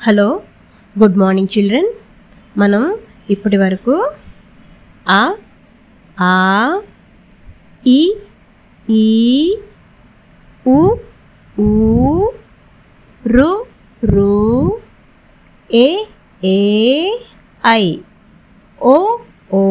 hello good morning children మనం ఇప్పటి వరకు ఆ ఆ ఈ ఈ ఉ ఊ రు రు ఏ ఏ ఐ ఓ ఓ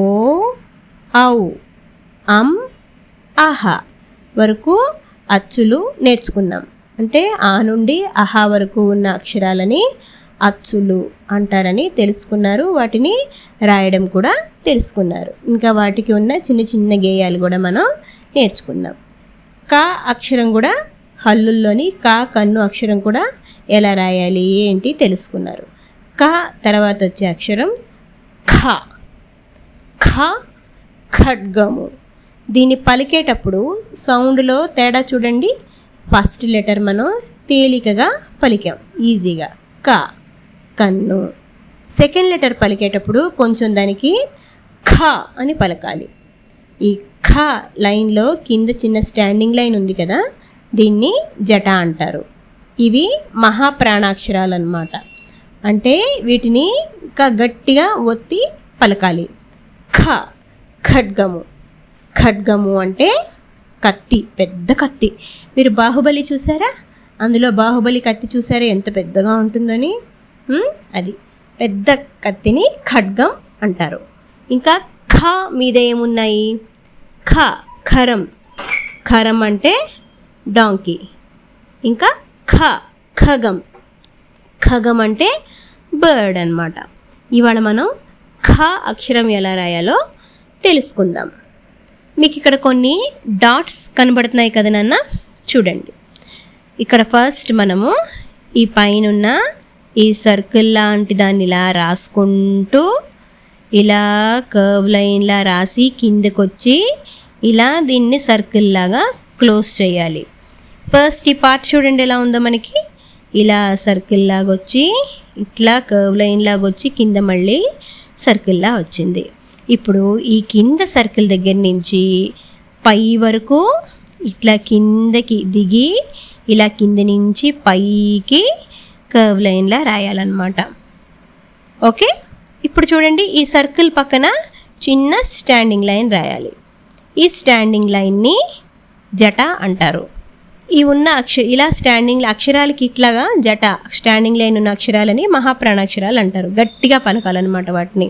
ఔ అం అహ వరకు అచ్చులు నేర్చుకున్నాం అంటే ఆ నుండి అహా వరకు ఉన్న అక్షరాలని అచ్చులు అంటారని తెలుసుకున్నారు వాటిని రాయడం కూడా తెలుసుకున్నారు ఇంకా వాటికి ఉన్న చిన్న చిన్న గేయాలు కూడా మనం నేర్చుకున్నాం కా అక్షరం కూడా హల్లుల్లోని కా కన్ను అక్షరం కూడా ఎలా రాయాలి ఏంటి తెలుసుకున్నారు క తర్వాత వచ్చే అక్షరం ఖ ఖ ఖడ్గము దీన్ని పలికేటప్పుడు సౌండ్లో తేడా చూడండి ఫస్ట్ లెటర్ మనం తేలికగా పలికాం ఈజీగా క కన్ను సెకండ్ లెటర్ పలికేటప్పుడు కొంచెం దానికి ఖ అని పలకాలి ఈ ఖ లైన్లో కింద చిన్న స్టాండింగ్ లైన్ ఉంది కదా దీన్ని జట అంటారు ఇవి మహాప్రాణాక్షరాలు అన్నమాట అంటే వీటిని ఇంకా గట్టిగా ఒత్తి పలకాలి ఖ ఖడ్గము ఖడ్గము అంటే కత్తి పెద్ద కత్తి మీరు బాహుబలి చూసారా అందులో బాహుబలి కత్తి చూసారా ఎంత పెద్దగా ఉంటుందని ఉమ్, అది పెద్ద కత్తిని ఖడ్గం అంటారు ఇంకా ఖ మీద ఏమున్నాయి ఖ ఖరం ఖరం అంటే డాంకీ ఇంకా ఖ ఖగం ఖగం అంటే బర్డ్ అన్నమాట ఇవాళ మనం ఖ అక్షరం ఎలా రాయాలో తెలుసుకుందాం మీకు ఇక్కడ కొన్ని డాట్స్ కనబడుతున్నాయి కదా నాన్న చూడండి ఇక్కడ ఫస్ట్ మనము ఈ పైన ఉన్న ఈ సర్కిల్ లాంటి దాన్ని ఇలా రాసుకుంటూ ఇలా కర్వ్ లైన్లా రాసి కిందకొచ్చి ఇలా దీన్ని సర్కిల్ లాగా క్లోజ్ చేయాలి ఫస్ట్ ఈ పార్ట్ చూడండి ఎలా ఉందో మనకి ఇలా సర్కిల్ లాగా వచ్చి ఇట్లా కర్వ్ లైన్ లాగా వచ్చి కింద మళ్ళీ సర్కిల్ లా వచ్చింది ఇప్పుడు ఈ కింద సర్కిల్ దగ్గర నుంచి పై వరకు ఇట్లా కిందకి దిగి ఇలా కింద నుంచి పైకి కర్వ్ లైన్లా రాయాలన్నమాట ఓకే ఇప్పుడు చూడండి ఈ సర్కిల్ పక్కన చిన్న స్టాండింగ్ లైన్ రాయాలి ఈ స్టాండింగ్ లైన్ని జట అంటారు ఈ ఉన్న అక్ష ఇలా స్టాండింగ్ అక్షరాలకి ఇట్లాగా జట స్టాండింగ్ లైన్ ఉన్న అక్షరాలని మహాప్రాణాక్షరాలు అంటారు గట్టిగా పలకాలన్నమాట వాటిని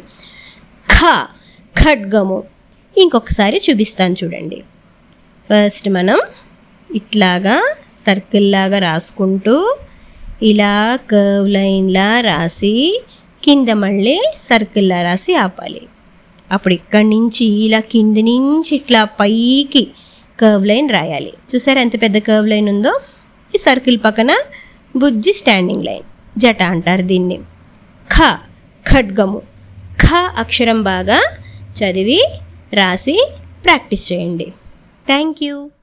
ఖ ఖడ్గము ఇంకొకసారి చూపిస్తాను చూడండి ఫస్ట్ మనం ఇట్లాగా సర్కిల్ లాగా రాసుకుంటూ ఇలా కర్వ్ లైన్లా రాసి కింద మళ్ళీ సర్కిల్లా రాసి ఆపాలి అప్పుడు ఇక్కడి నుంచి ఇలా కింద నుంచి ఇట్లా పైకి కర్వ్ లైన్ రాయాలి చూసారా ఎంత పెద్ద కర్వ్ లైన్ ఉందో ఈ సర్కిల్ పక్కన బుజ్జి స్టాండింగ్ లైన్ జట అంటారు దీన్ని ఖ ఖడ్గము ఖ అక్షరం బాగా చదివి రాసి ప్రాక్టీస్ చేయండి థ్యాంక్ యూ